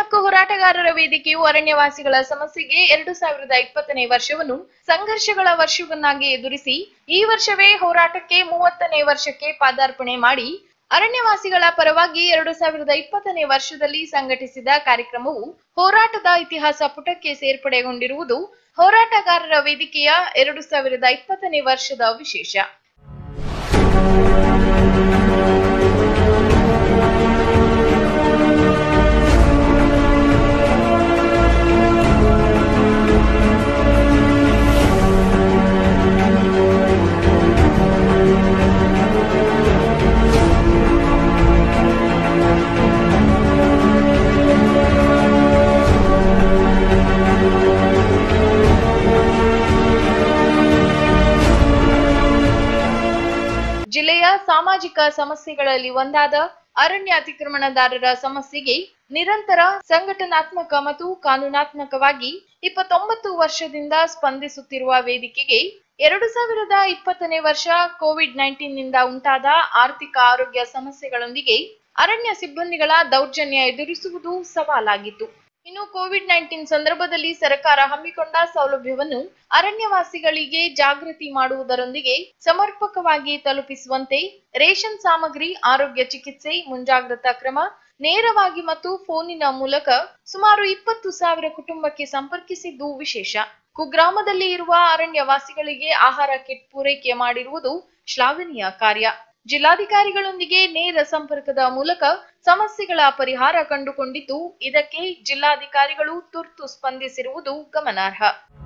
ಹಕ್ಕು ಹೋರಾಟಗಾರರ ವೇದಿಕೆಯು ಅರಣ್ಯವಾಸಿಗಳ ಸಮಸ್ಯೆಗೆ ಎರಡು ಸಾವಿರದ ಇಪ್ಪತ್ತನೇ ವರ್ಷವನ್ನು ಸಂಘರ್ಷಗಳ ವರ್ಷವನ್ನಾಗಿ ಎದುರಿಸಿ ಈ ವರ್ಷವೇ ಹೋರಾಟಕ್ಕೆ ಮೂವತ್ತನೇ ವರ್ಷಕ್ಕೆ ಪಾದಾರ್ಪಣೆ ಮಾಡಿ ಅರಣ್ಯವಾಸಿಗಳ ಪರವಾಗಿ ಎರಡು ಸಾವಿರದ ಇಪ್ಪತ್ತನೇ ವರ್ಷದಲ್ಲಿ ಸಂಘಟಿಸಿದ ಕಾರ್ಯಕ್ರಮವು ಹೋರಾಟದ ಇತಿಹಾಸ ಪುಟಕ್ಕೆ ಸೇರ್ಪಡೆಗೊಂಡಿರುವುದು ಹೋರಾಟಗಾರರ ವೇದಿಕೆಯ ಎರಡು ಸಾವಿರದ ಇಪ್ಪತ್ತನೇ ವರ್ಷದ ವಿಶೇಷ ಜಿಲ್ಲೆಯ ಸಾಮಾಜಿಕ ಸಮಸ್ಯೆಗಳಲ್ಲಿ ಒಂದಾದ ಅರಣ್ಯ ಅತಿಕ್ರಮಣದಾರರ ಸಮಸ್ಯೆಗೆ ನಿರಂತರ ಸಂಘಟನಾತ್ಮಕ ಮತ್ತು ಕಾನೂನಾತ್ಮಕವಾಗಿ ಇಪ್ಪತ್ತೊಂಬತ್ತು ವರ್ಷದಿಂದ ಸ್ಪಂದಿಸುತ್ತಿರುವ ವೇದಿಕೆಗೆ ಎರಡು ಸಾವಿರದ ಇಪ್ಪತ್ತನೇ ವರ್ಷ ಕೋವಿಡ್ ನೈನ್ಟೀನ್ ನಿಂದ ಉಂಟಾದ ಆರ್ಥಿಕ ಆರೋಗ್ಯ ಸಮಸ್ಯೆಗಳೊಂದಿಗೆ ಅರಣ್ಯ ಸಿಬ್ಬಂದಿಗಳ ದೌರ್ಜನ್ಯ ಎದುರಿಸುವುದು ಸವಾಲಾಗಿತ್ತು ಇನ್ನು ಕೋವಿಡ್ ನೈನ್ಟೀನ್ ಸಂದರ್ಭದಲ್ಲಿ ಸರ್ಕಾರ ಹಮ್ಮಿಕೊಂಡ ಸೌಲಭ್ಯವನ್ನು ಅರಣ್ಯವಾಸಿಗಳಿಗೆ ಜಾಗೃತಿ ಮಾಡುವುದರೊಂದಿಗೆ ಸಮರ್ಪಕವಾಗಿ ತಲುಪಿಸುವಂತೆ ರೇಷನ್ ಸಾಮಗ್ರಿ ಆರೋಗ್ಯ ಚಿಕಿತ್ಸೆ ಮುಂಜಾಗ್ರತಾ ಕ್ರಮ ನೇರವಾಗಿ ಮತ್ತು ಫೋನಿನ ಮೂಲಕ ಸುಮಾರು ಇಪ್ಪತ್ತು ಸಾವಿರ ಕುಟುಂಬಕ್ಕೆ ಸಂಪರ್ಕಿಸಿದ್ದು ವಿಶೇಷ ಕುಗ್ರಾಮದಲ್ಲಿ ಇರುವ ಅರಣ್ಯವಾಸಿಗಳಿಗೆ ಆಹಾರ ಕಿಟ್ ಪೂರೈಕೆ ಮಾಡಿರುವುದು ಶ್ಲಾಘನೀಯ ಕಾರ್ಯ ಜಿಲ್ಲಾಧಿಕಾರಿಗಳೊಂದಿಗೆ ನೇರ ಸಂಪರ್ಕದ ಮೂಲಕ ಸಮಸ್ಯೆಗಳ ಪರಿಹಾರ ಕಂಡುಕೊಂಡಿದ್ದು ಇದಕ್ಕೆ ಜಿಲ್ಲಾಧಿಕಾರಿಗಳು ತುರ್ತು ಸ್ಪಂದಿಸಿರುವುದು ಗಮನಾರ್ಹ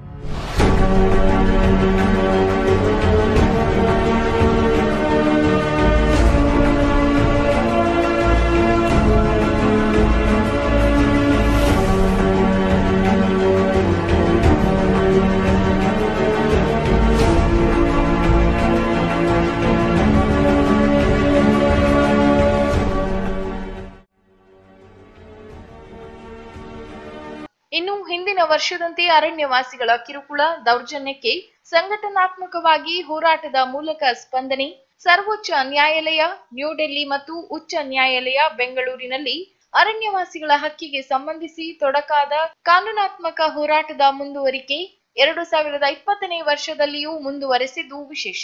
ಇನ್ನು ಹಿಂದಿನ ವರ್ಷದಂತೆ ಅರಣ್ಯವಾಸಿಗಳ ಕಿರುಕುಳ ದೌರ್ಜನ್ಯಕ್ಕೆ ಸಂಘಟನಾತ್ಮಕವಾಗಿ ಹೋರಾಟದ ಮೂಲಕ ಸ್ಪಂದನೆ ಸರ್ವೋಚ್ಚ ನ್ಯಾಯಾಲಯ ನ್ಯೂಡೆಲ್ಲಿ ಮತ್ತು ಉಚ್ಚ ನ್ಯಾಯಾಲಯ ಬೆಂಗಳೂರಿನಲ್ಲಿ ಅರಣ್ಯವಾಸಿಗಳ ಹಕ್ಕಿಗೆ ಸಂಬಂಧಿಸಿ ತೊಡಕಾದ ಕಾನೂನಾತ್ಮಕ ಹೋರಾಟದ ಮುಂದುವರಿಕೆ ಎರಡು ಸಾವಿರದ ಇಪ್ಪತ್ತನೇ ವರ್ಷದಲ್ಲಿಯೂ ಮುಂದುವರೆಸಿದ್ದು ವಿಶೇಷ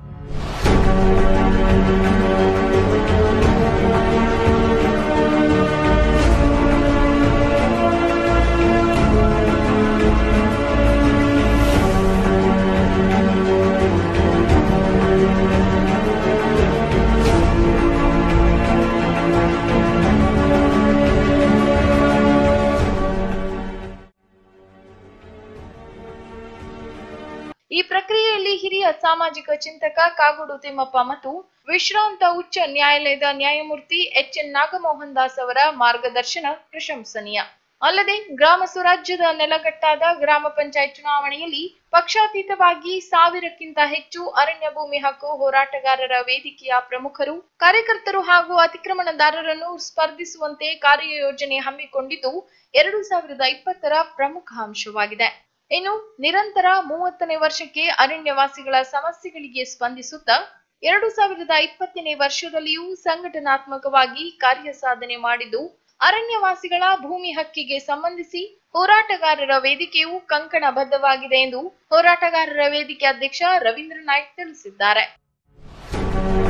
ಈ ಪ್ರಕ್ರಿಯೆಯಲ್ಲಿ ಹಿರಿಯ ಸಾಮಾಜಿಕ ಚಿಂತಕ ಕಾಗೋಡು ತಿಮ್ಮಪ್ಪ ಮತ್ತು ವಿಶ್ರಾಂತ ಉಚ್ಚ ನ್ಯಾಯಾಲಯದ ನ್ಯಾಯಮೂರ್ತಿ ಎಚ್ ಎನ್ ನಾಗಮೋಹನ್ ದಾಸ್ ಅವರ ಮಾರ್ಗದರ್ಶನ ಪ್ರಶಂಸನೀಯ ಅಲ್ಲದೆ ಗ್ರಾಮ ಸ್ವರಾಜ್ಯದ ನೆಲಗಟ್ಟಾದ ಗ್ರಾಮ ಪಂಚಾಯತ್ ಚುನಾವಣೆಯಲ್ಲಿ ಪಕ್ಷಾತೀತವಾಗಿ ಸಾವಿರಕ್ಕಿಂತ ಹೆಚ್ಚು ಅರಣ್ಯ ಭೂಮಿ ಹಕ್ಕು ಹೋರಾಟಗಾರರ ವೇದಿಕೆಯ ಪ್ರಮುಖರು ಕಾರ್ಯಕರ್ತರು ಹಾಗೂ ಅತಿಕ್ರಮಣದಾರರನ್ನು ಸ್ಪರ್ಧಿಸುವಂತೆ ಕಾರ್ಯಯೋಜನೆ ಹಮ್ಮಿಕೊಂಡಿದ್ದು ಎರಡು ಸಾವಿರದ ಇಪ್ಪತ್ತರ ಪ್ರಮುಖ ಅಂಶವಾಗಿದೆ ಇನ್ನು ನಿರಂತರ ಮೂವತ್ತನೇ ವರ್ಷಕ್ಕೆ ಅರಣ್ಯವಾಸಿಗಳ ಸಮಸ್ಯೆಗಳಿಗೆ ಸ್ಪಂದಿಸುತ್ತಾ ಎರಡು ಸಾವಿರದ ಇಪ್ಪತ್ತನೇ ವರ್ಷದಲ್ಲಿಯೂ ಸಂಘಟನಾತ್ಮಕವಾಗಿ ಕಾರ್ಯ ಸಾಧನೆ ಮಾಡಿದ್ದು ಅರಣ್ಯವಾಸಿಗಳ ಭೂಮಿ ಹಕ್ಕಿಗೆ ಸಂಬಂಧಿಸಿ ಹೋರಾಟಗಾರರ ವೇದಿಕೆಯು ಕಂಕಣ ಬದ್ಧವಾಗಿದೆ ಎಂದು ಹೋರಾಟಗಾರರ ವೇದಿಕೆ ಅಧ್ಯಕ್ಷ ರವೀಂದ್ರ ನಾಯ್ಕ್ ತಿಳಿಸಿದ್ದಾರೆ